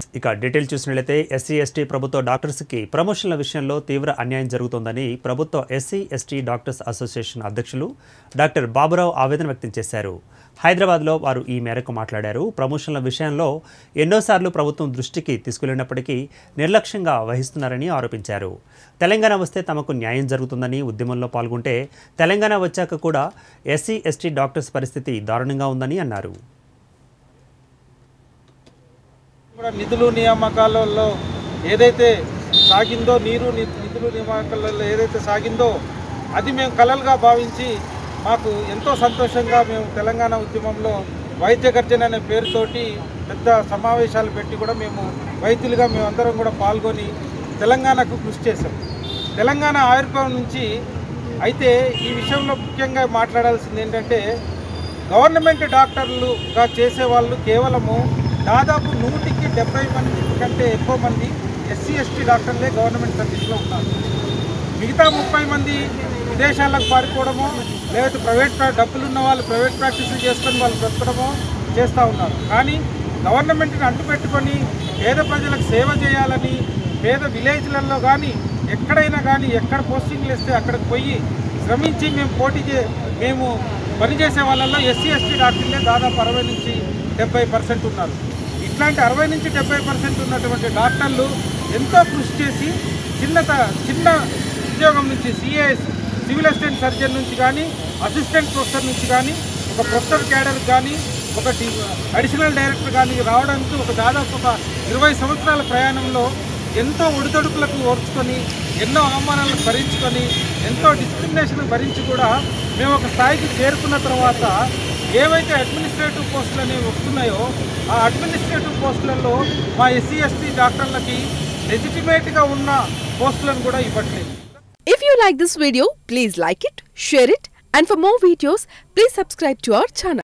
ఇక డీటెయిల్ చూసినట్లయితే SC ST ప్రభుత్వ డాక్టర్స్కి ప్రమోషన్ల విషయంలో తీవ్ర అన్యాయం జరుగుతోందని ప్రభుత్వ ఎస్సీ ఎస్టీ డాక్టర్స్ అసోసియేషన్ అధ్యక్షులు డాక్టర్ బాబురావు ఆవేదన వ్యక్తం చేశారు హైదరాబాద్లో వారు ఈ మేరకు మాట్లాడారు ప్రమోషన్ల విషయంలో ఎన్నోసార్లు ప్రభుత్వం దృష్టికి తీసుకెళ్లినప్పటికీ నిర్లక్ష్యంగా వహిస్తున్నారని ఆరోపించారు తెలంగాణ వస్తే తమకు న్యాయం జరుగుతుందని ఉద్యమంలో పాల్గొంటే తెలంగాణ వచ్చాక కూడా ఎస్సీ ఎస్టీ డాక్టర్స్ పరిస్థితి దారుణంగా ఉందని అన్నారు కూడా నిధులు నియామకాలలో ఏదైతే సాగిందో నీరు ని- నిధులు నియామకాలలో ఏదైతే సాగిందో అది మేము కలలుగా భావించి మాకు ఎంతో సంతోషంగా మేము తెలంగాణ ఉద్యమంలో వైద్య గర్జన అనే పేరుతోటి పెద్ద సమావేశాలు పెట్టి కూడా మేము వైద్యులుగా మేమందరం కూడా పాల్గొని తెలంగాణకు కృషి చేశాం తెలంగాణ ఆవిర్భావం నుంచి అయితే ఈ విషయంలో ముఖ్యంగా మాట్లాడాల్సింది ఏంటంటే గవర్నమెంట్ డాక్టర్లుగా చేసేవాళ్ళు కేవలము దాదాపు నూటికి డెబ్బై మంది కంటే ఎక్కువ మంది ఎస్సీ ఎస్టీ డాక్టర్లే గవర్నమెంట్ సర్వీస్లో ఉన్నారు మిగతా ముప్పై మంది విదేశాలకు పారిపోవడమో లేకపోతే ప్రైవేట్ ప్రా- డబ్బులు ఉన్న వాళ్ళు ప్రైవేట్ ప్రాక్టీసులు చేసుకొని వాళ్ళు బ్రతకడమో చేస్తూ ఉన్నారు కానీ గవర్నమెంట్ని అంటుపెట్టుకొని పేద ప్రజలకు సేవ చేయాలని పేద విలేజ్లలో కానీ ఎక్కడైనా కానీ ఎక్కడ పోస్టింగ్లు ఇస్తే అక్కడికి పోయి శ్రమించి మేము పోటీ చే మేము పనిచేసే వాళ్ళల్లో ఎస్సీ ఎస్టీ డాక్టర్లే దాదాపు అరవై నుంచి డెబ్బై పర్సెంట్ ఉన్నారు ఇట్లాంటి అరవై నుంచి డెబ్బై పర్సెంట్ ఉన్నటువంటి డాక్టర్లు ఎంతో కృషి చేసి చిన్న త- చిన్న ఉద్యోగం నుంచి సిఏఎస్ సివిల్ అసిస్టెంట్ సర్జన్ నుంచి కానీ అసిస్టెంట్ ప్రొఫెసర్ నుంచి కానీ ఒక ప్రొఫెసర్ క్యాడర్ కానీ ఒక డి- అడిషనల్ డైరెక్టర్ కానీ రావడానికి ఒక దాదాపు ఒక ఇరవై సంవత్సరాల ప్రయాణంలో ఎంతో ఒడిదొడుకులకు ఓర్చుకొని ఎన్నో అవమానాలను భరించుకొని ఎంతో డిస్క్రిమినేషన్ భరించి కూడా మేము ఒక స్థాయికి చేరుకున్న తర్వాత ఏవైతే అడ్మినిస్ట్రేటివ్ పోస్టులు అనేవి వస్తున్నాయో ఆ అడ్మినిస్ట్రేటివ్ పోస్టులలో మా ఎస్సీ ఎస్టీ డాక్టర్లకి లెజిటిమేట్గా ఉన్న పోస్టులను కూడా ఇవ్వట్లేదు If you like this video, please like it, share it, and for more videos, please subscribe to our channel.